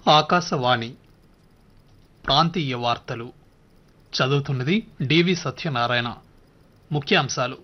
ఆకాశవాణి ప్రాంతీయ వార్తలు చదువుతున్నది డివి సత్యనారాయణ ముఖ్యాంశాలు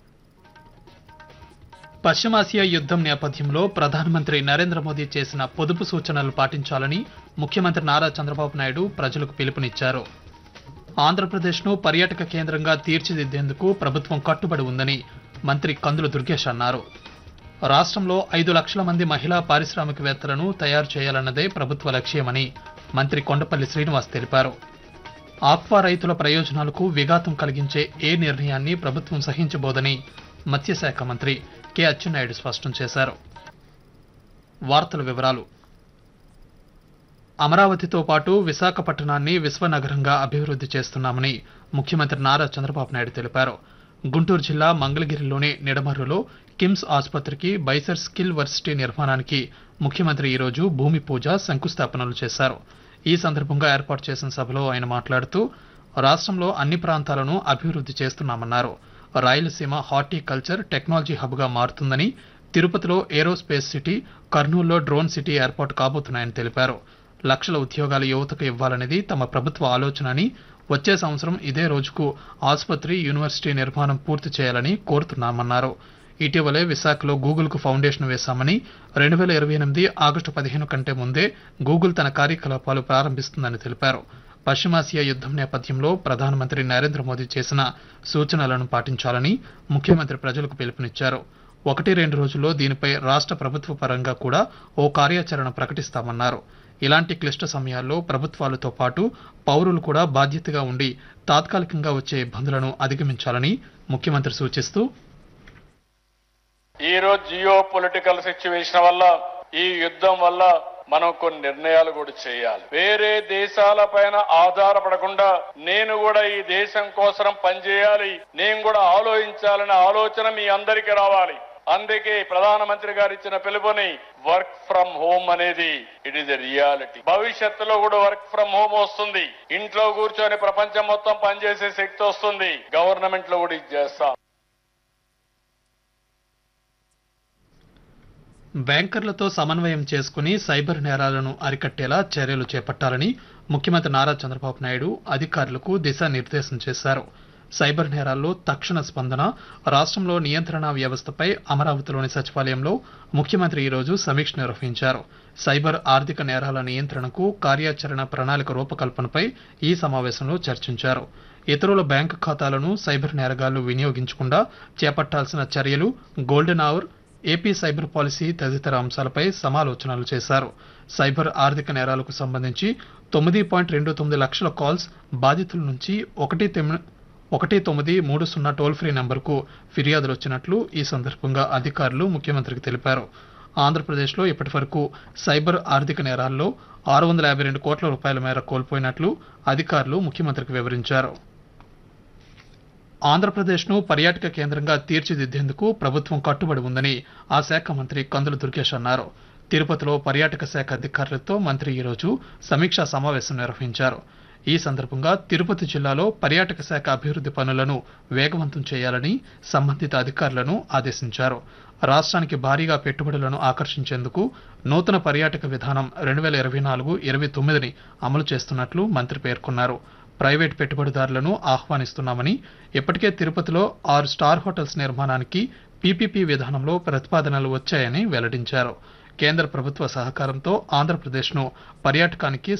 పశ్చిమాసియా యుద్ధం నేపథ్యంలో ప్రధానమంత్రి నరేంద్ర మోదీ చేసిన పొదుపు సూచనలు పాటించాలని ముఖ్యమంత్రి నారా చంద్రబాబు నాయుడు ప్రజలకు పిలుపునిచ్చారు ఆంధ్రప్రదేశ్ను పర్యాటక కేంద్రంగా తీర్చిదిద్దేందుకు ప్రభుత్వం కట్టుబడి ఉందని మంత్రి కందుల దుర్గేష్ అన్నారు రాష్ట్రంలో ఐదు లక్షల మంది మహిళా పారిశ్రామికవేత్తలను తయారు చేయాలన్నదే ప్రభుత్వ లక్ష్యమని మంత్రి కొండపల్లి శ్రీనివాస్ తెలిపారు ఆక్వా రైతుల ప్రయోజనాలకు విఘాతం కలిగించే ఏ నిర్ణయాన్ని ప్రభుత్వం సహించబోదని మత్స్యశాఖ మంత్రి కె అచ్చెన్నాయుడు స్పష్టం చేశారు వార్తల వివరాలు అమరావతితో పాటు విశాఖపట్టణాన్ని విశ్వనగరంగా అభివృద్ధి చేస్తున్నామని ముఖ్యమంత్రి నారా చంద్రబాబు నాయుడు తెలిపారు గుంటూరు జిల్లా మంగళగిరిలోని నిడమర్రులో కిమ్స్ ఆసుపత్రికి బైసర్ స్కిల్ వర్సిటీ నిర్మాణానికి ముఖ్యమంత్రి ఈరోజు భూమి పూజ శంకుస్థాపనలు చేశారు ఈ సందర్భంగా ఏర్పాటు చేసిన సభలో ఆయన మాట్లాడుతూ రాష్ట్రంలో అన్ని ప్రాంతాలను అభివృద్ధి చేస్తున్నామన్నారు రాయలసీమ హార్టికల్చర్ టెక్నాలజీ హబ్గా మారుతుందని తిరుపతిలో ఏరోస్పేస్ సిటీ కర్నూలులో డ్రోన్ సిటీ ఏర్పాటు కాబోతున్నాయని తెలిపారు లక్షల ఉద్యోగాలు యువతకు ఇవ్వాలనేది తమ ప్రభుత్వ ఆలోచన అని వచ్చే సంవత్సరం ఇదే రోజుకు ఆసుపత్రి యూనివర్సిటీ నిర్మాణం పూర్తి చేయాలని కోరుతున్నామన్నారు ఇటీవలే విశాఖలో గూగుల్కు ఫౌండేషన్ వేశామని రెండు వేల ఇరవై ఎనిమిది ఆగస్టు పదిహేను కంటే ముందే గూగుల్ తన కార్యకలాపాలు ప్రారంభిస్తుందని తెలిపారు పశ్చిమాసియా యుద్ధం నేపథ్యంలో ప్రధానమంత్రి నరేంద్ర మోదీ చేసిన సూచనలను పాటించాలని ముఖ్యమంత్రి ప్రజలకు పిలుపునిచ్చారు ఒకటి రెండు రోజుల్లో దీనిపై రాష్ట్ర ప్రభుత్వ పరంగా కూడా ఓ కార్యాచరణ ప్రకటిస్తామన్నారు ఇలాంటి క్లిష్ట సమయాల్లో ప్రభుత్వాలతో పాటు పౌరులు కూడా బాధ్యతగా ఉండి తాత్కాలికంగా వచ్చే ఇబ్బందులను అధిగమించాలని ముఖ్యమంత్రి సూచిస్తూ ఈ రోజు జియో పొలిటికల్ సిచ్యువేషన్ వల్ల ఈ యుద్ధం వల్ల మనం కొన్ని నిర్ణయాలు కూడా చేయాలి వేరే దేశాల పైన ఆధారపడకుండా నేను కూడా ఈ దేశం కోసం పనిచేయాలి నేను కూడా ఆలోచించాలనే ఆలోచన మీ అందరికీ రావాలి అందుకే ప్రధానమంత్రి గారు ఇచ్చిన పిలుపుని వర్క్ ఫ్రమ్ హోమ్ అనేది ఇట్ ఈస్ ఎ రియాలిటీ భవిష్యత్తులో కూడా వర్క్ ఫ్రమ్ హోమ్ వస్తుంది ఇంట్లో కూర్చొని ప్రపంచం మొత్తం పనిచేసే శక్తి వస్తుంది గవర్నమెంట్ లో కూడా ఇది చేస్తాం బ్యాంకర్లతో సమన్వయం చేసుకుని సైబర్ నేరాలను అరికట్టేలా చర్యలు చేపట్టాలని ముఖ్యమంత్రి నారా చంద్రబాబు నాయుడు అధికారులకు దిశానిర్దేశం చేశారు సైబర్ నేరాల్లో తక్షణ స్పందన రాష్ట్రంలో నియంత్రణ వ్యవస్థపై అమరావతిలోని సచివాలయంలో ముఖ్యమంత్రి ఈరోజు సమీక్ష నిర్వహించారు సైబర్ ఆర్థిక నేరాల నియంత్రణకు కార్యాచరణ ప్రణాళిక రూపకల్పనపై ఈ సమావేశంలో చర్చించారు ఇతరుల బ్యాంకు ఖాతాలను సైబర్ నేరగాళ్లు వినియోగించకుండా చేపట్టాల్సిన చర్యలు golden hour AP cyber policy తదితర అంశాలపై సమాలోచనలు చేశారు సైబర్ ఆర్థిక నేరాలకు సంబంధించి తొమ్మిది పాయింట్ రెండు తొమ్మిది లక్షల కాల్స్ బాధితుల నుంచి ఒకటి తెమ్మి- ఒకటి తొమ్మిది మూడు సున్నా టోల్ ఫ్రీ నంబర్కు ఫిర్యాదులు వచ్చినట్లు ఈ సందర్భంగా అధికారులు ముఖ్యమంత్రికి తెలిపారు ఆంధ్రప్రదేశ్లో ఇప్పటి వరకు సైబర్ ఆర్థిక నేరాల్లో ఆరు వందల యాభై రెండు కోట్ల రూపాయల మేర కోల్పోయినట్లు అధికారులు ముఖ్యమంత్రికి వివరించారు ఆంధ్రప్రదేశ్ను పర్యాటక కేంద్రంగా తీర్చిదిద్దేందుకు ప్రభుత్వం కట్టుబడి ఉందని ఆ శాఖ మంత్రి కందుల దుర్గేష్ అన్నారు తిరుపతిలో పర్యాటక శాఖ అధికారులతో మంత్రి ఈరోజు సమీక్షా సమావేశం నిర్వహించారు ఈ సందర్భంగా తిరుపతి జిల్లాలో పర్యాటక శాఖ అభివృద్ధి పనులను వేగవంతం చేయాలని సంబంధిత అధికారులను ఆదేశించారు రాష్ట్రానికి భారీగా పెట్టుబడులను ఆకర్షించేందుకు నూతన పర్యాటక విధానం రెండు వేల ఇరవై నాలుగు ఇరవై తొమ్మిదిని అమలు చేస్తున్నట్లు మంత్రి పేర్కొన్నారు ప్రైవేట్ పెట్టుబడిదారులను ఆహ్వానిస్తున్నామని ఇప్పటికే తిరుపతిలో ఆరు స్టార్ హోటల్స్ నిర్మాణానికి పీపీపీ విధానంలో ప్రతిపాదనలు వచ్చాయని వెల్లడించారు కేంద్ర ప్రభుత్వ సహకారంతో ఆంధ్రప్రదేశ్ను పర్యాటకానికి